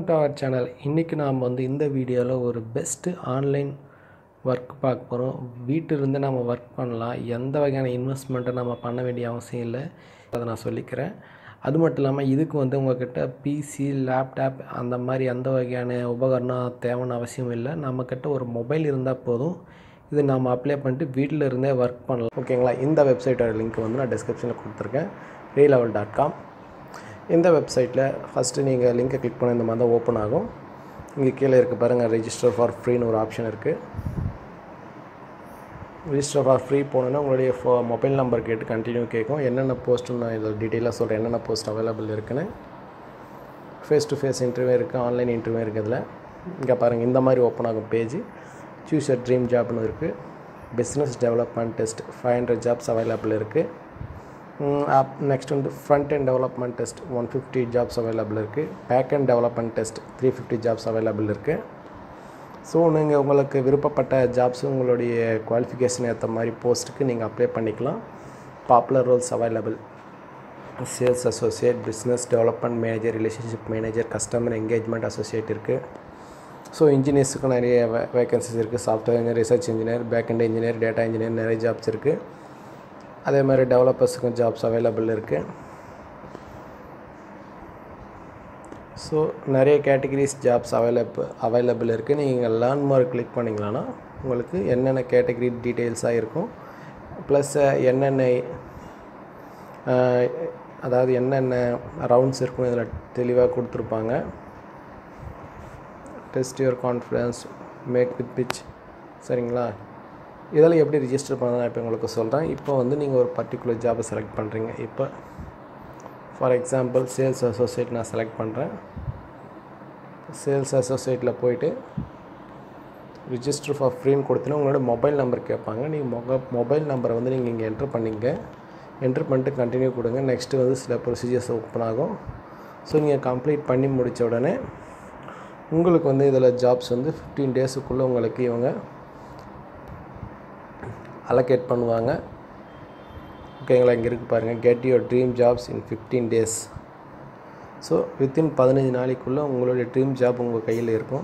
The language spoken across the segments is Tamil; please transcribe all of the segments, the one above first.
டு அவர் சேனல் இன்றைக்கி நாம் வந்து இந்த வீடியோவில் ஒரு பெஸ்ட்டு ஆன்லைன் ஒர்க் பார்க்க போகிறோம் வீட்டிலிருந்து நம்ம ஒர்க் பண்ணலாம் எந்த வகையான இன்வெஸ்ட்மெண்ட்டை நம்ம பண்ண வேண்டிய அவசியம் இல்லை அதை நான் சொல்லிக்கிறேன் அது மட்டும் இல்லாமல் இதுக்கு வந்து உங்கள்கிட்ட பிசி லேப்டாப் அந்த மாதிரி எந்த வகையான உபகரணம் தேவைன்னு அவசியம் இல்லை நம்மக்கிட்ட ஒரு மொபைல் இருந்தால் போதும் இது நம்ம அப்ளை பண்ணிட்டு வீட்டில் இருந்தே ஒர்க் பண்ணலாம் ஓகேங்களா இந்த வெப்சைட்டோட லிங்க் வந்து நான் டிஸ்கிரிப்ஷனில் கொடுத்துருக்கேன் ரீலெவல் டாட் காம் இந்த வெப்சைட்டில் ஃபஸ்ட்டு நீங்கள் லிங்கை கிளிக் பண்ண இந்த மாதிரி தான் ஓப்பன் ஆகும் இங்கே கீழே இருக்குது பாருங்கள் ரெஜிஸ்டர் ஃபார் ஃப்ரீன்னு ஒரு ஆப்ஷன் இருக்குது ரிஜிஸ்டர் ஃபார் ஃப்ரீ போனோன்னா உங்களுடைய ஃபோ மொபைல் நம்பர் கேட்டு கண்டினியூ கேட்கும் என்னென்ன போஸ்ட்டுன்னு நான் இதில் டீட்டெயிலாக சொல்கிறேன் என்னென்ன போஸ்ட் அவைலபிள் இருக்குன்னு ஃபேஸ் டு ஃபேஸ் இன்டர்வியூ இருக்குது ஆன்லைன் இன்டர்வியூ இருக்குது இதில் இங்கே பாருங்கள் இந்த மாதிரி ஓப்பன் ஆகும் பேஜ் சூஸ் யர் ட்ரீம் ஜாப்னு இருக்குது business development test five hundred jobs available இருக்குது நெக்ஸ்ட் வந்து front and development test one fifty jobs available இருக்குது back and development test three fifty jobs available இருக்குது ஸோ நீங்கள் உங்களுக்கு விருப்பப்பட்ட ஜாப்ஸ் உங்களுடைய குவாலிஃபிகேஷன் ஏற்ற மாதிரி போஸ்ட்டுக்கு நீங்கள் அப்ளை பண்ணிக்கலாம் popular roles available sales associate business development manager relationship manager customer engagement associate இருக்குது ஸோ இன்ஜினியர்ஸுக்கு நிறைய வே வேகன்சிஸ் இருக்குது software engineer research engineer back and engineer data engineer நிறைய ஜாப்ஸ் இருக்குது அதே மாதிரி டெவலப்பர்ஸுக்கும் ஜாப்ஸ் அவைலபிள் இருக்குது ஸோ நிறைய கேட்டகரிஸ் ஜாப்ஸ் அவைலபிள் அவைலபிள் இருக்குது நீங்கள் லேர்ன் மார்க் கிளிக் பண்ணிங்களான்னா உங்களுக்கு என்னென்ன கேட்டகரி டீட்டெயில்ஸாக இருக்கும் ப்ளஸ் என்னென்ன அதாவது என்னென்ன ரவுண்ட்ஸ் இருக்கும் இதில் தெளிவாக கொடுத்துருப்பாங்க test your confidence make with pitch சரிங்களா இதெல்லாம் எப்படி ரிஜிஸ்டர் பண்ண நான் இப்போ உங்களுக்கு சொல்கிறேன் இப்போ வந்து நீங்கள் ஒரு பர்டிகுலர் ஜாபை செலக்ட் பண்ணுறீங்க இப்போ ஃபார் எக்ஸாம்பிள் சேல்ஸ் அசோசியேட் நான் செலக்ட் பண்ணுறேன் சேல்ஸ் அசோசியேட்டில் போயிட்டு ரிஜிஸ்டர் ஃபார் ஃப்ரீன்னு கொடுத்தீங்கன்னா உங்களோட மொபைல் நம்பர் கேட்பாங்க நீங்கள் மொப மொபைல் நம்பரை வந்து நீங்கள் இங்கே என்ட்ரு பண்ணிங்க என்ட்ரு பண்ணிட்டு கண்டினியூ கொடுங்க நெக்ஸ்ட்டு வந்து சில ப்ரொசீஜர்ஸ் ஓப்பன் ஆகும் ஸோ நீங்கள் கம்ப்ளீட் பண்ணி முடித்த உடனே உங்களுக்கு வந்து இதில் ஜாப்ஸ் வந்து ஃபிஃப்டீன் டேஸுக்குள்ளே உங்களுக்கு இவங்க அலோகேட் பண்ணுவாங்க ஓகேங்களா இங்கே இருக்குது பாருங்கள் get your dream jobs in fifteen days so within பதினஞ்சு நாளைக்குள்ளே உங்களுடைய ட்ரீம் ஜாப் உங்கள் கையில் இருக்கும்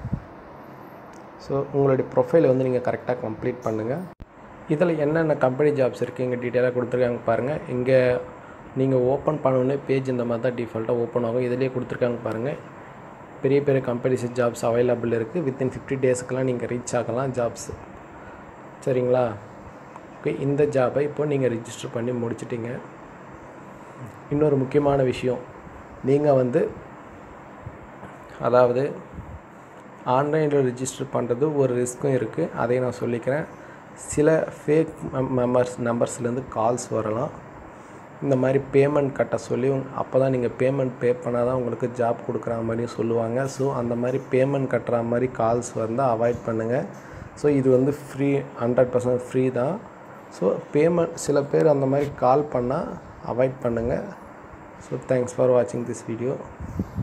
ஸோ உங்களுடைய ப்ரொஃபைலை வந்து நீங்கள் கரெக்டாக கம்ப்ளீட் பண்ணுங்கள் இதில் என்னென்ன கம்பெனி ஜாப்ஸ் இருக்குது இங்கே டீட்டெயிலாக கொடுத்துருக்காங்க பாருங்கள் இங்கே நீங்கள் ஓப்பன் பண்ணோடனே பேஜ் இந்த மாதிரி தான் டிஃபால்ட்டாக ஓப்பன் ஆகும் இதிலே கொடுத்துருக்காங்க பாருங்கள் பெரிய பெரிய கம்பெனிஸ் ஜாப்ஸ் அவைலபிள் இருக்குது வித்தின் ஃபிஃப்டி டேஸ்க்கெலாம் நீங்கள் ரீச் ஆகலாம் ஜாப்ஸ் சரிங்களா ஓகே இந்த ஜாபை இப்போ நீங்கள் ரிஜிஸ்டர் பண்ணி முடிச்சிட்டிங்க இன்னொரு முக்கியமான விஷயம் நீங்கள் வந்து அதாவது ஆன்லைனில் ரிஜிஸ்டர் பண்ணுறது ஒரு ரிஸ்க்கும் இருக்குது அதை நான் சொல்லிக்கிறேன் சில ஃபேக் மெம்பர்ஸ் நம்பர்ஸ்லேருந்து கால்ஸ் வரலாம் இந்த மாதிரி பேமெண்ட் கட்ட சொல்லி அப்போ தான் நீங்கள் பேமெண்ட் பே பண்ணால் தான் உங்களுக்கு ஜாப் கொடுக்குற மாதிரியும் சொல்லுவாங்க ஸோ அந்த மாதிரி பேமெண்ட் கட்டுற மாதிரி கால்ஸ் வந்தால் அவாய்ட் பண்ணுங்கள் ஸோ இது வந்து ஃப்ரீ ஹண்ட்ரட் பர்சன்ட் ஃப்ரீ தான் ஸோ பேமெண்ட் சில பேர் அந்த மாதிரி கால் பண்ணால் அவாய்ட் பண்ணுங்கள் ஸோ தேங்க்ஸ் ஃபார் வாட்சிங் திஸ் வீடியோ